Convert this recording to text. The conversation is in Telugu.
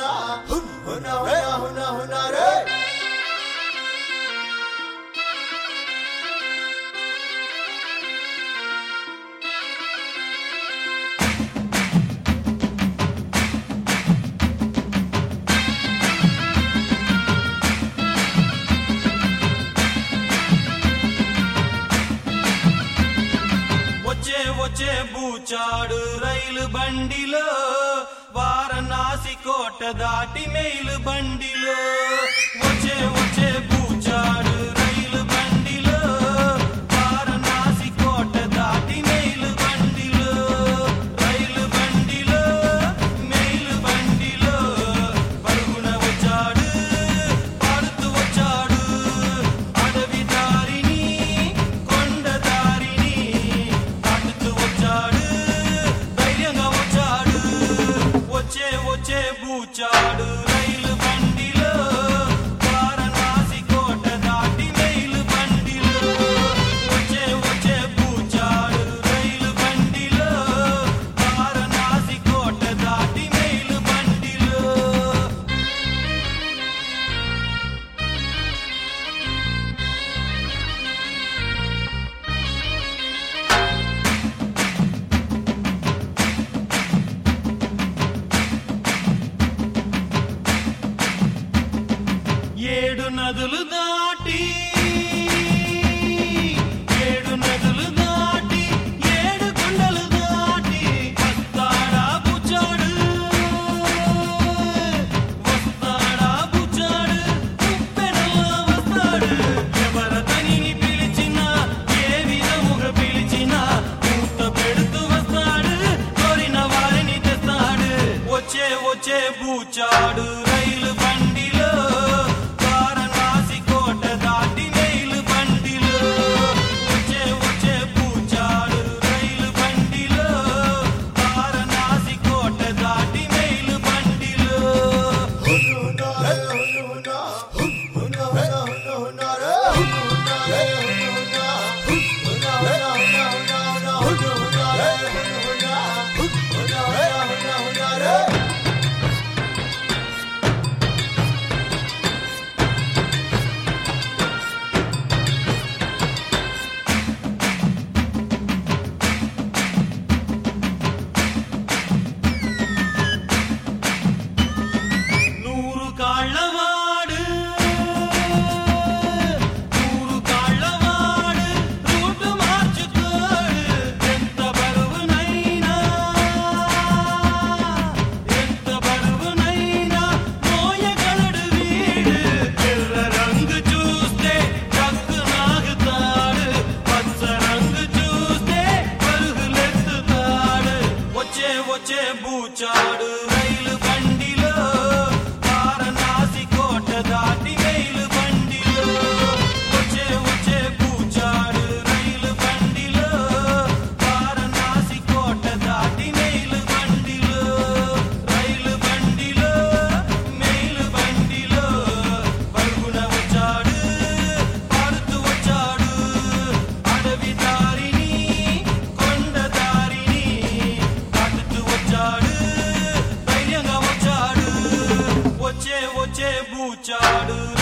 వచ్చే వచ్చే బూచాడు రైలు బండిలో వారణాసి కోట దాటి మెయిలు బండిలో వచ్చే వచ్చే బూచాడు రైలు బండిలో వారణాసి కోట దాటి మెయిలు బండిలో రైలు బండిలో మెయిలు బండిలో పరుగున వచ్చాడు పాడుతూ వచ్చాడు అడవి దారిని కొండ దారిని దాటుతూ వచ్చాడు ధైర్యంగా వచ్చాడు వచ్చే వచ్చే బూచాడు రైలు బండిలో వారణాసి కోట దాటి రైలు బండిలో వచ్చే వచ్చే బూచాడు రైలు బండిలో వారణాసి కోట దాటి రైలు బండిలో ఏడు నదులు దాటి ఏడు నదులు దాటి ఏడు కొండలు దాటి వస్తాడా బుచ్చాడు వస్తాడా బుచ్చాడు ఉప్పెనలా వస్తాడు ఎవరతనిని పిలిచినా ఏ విధముగా పిలిచినా మూత పెడుతూ వస్తాడు కోరిన వారిని తెస్తాడు వచ్చే వచ్చే బూచాడు రైలు బండిలో వారణాసి కోట దాటి రైలు బండిలో వచ్చే వచ్చే బూచాడు రైలు బండిలో వారణాసి కోట దాటి రైలు బండిలో నూరు కాళ్ళవాడు నూరు కాళ్ళవాడు రూటు మార్చుకోడు ఎంత బరువునైనా ఎంత బరువునైనా మోయగలడు వీడు ఎర్ర రంగు చూస్తే చక్కు నాగుతాడు పచ్చ రంగు చూస్తే పరుగులెత్తుతాడు వచ్చే వచ్చే బూచాడు రైలు బండిలో వారణాసి కోట దాటి రైలు బండిలో వచ్చే వచ్చే బూచాడు రైలు బండిలో వారణాసి కోట దాటి రైలు బండిలో రైలు బండిలో మెయిలు బండిలో పరుగున వచ్చాడు పాడుతూ వచ్చాడు అడవి దారిని కొండ దారిని దాటుతూ వచ్చాడు ధైర్యంగా వచ్చాడు వచ్చే వచ్చే బూచాడు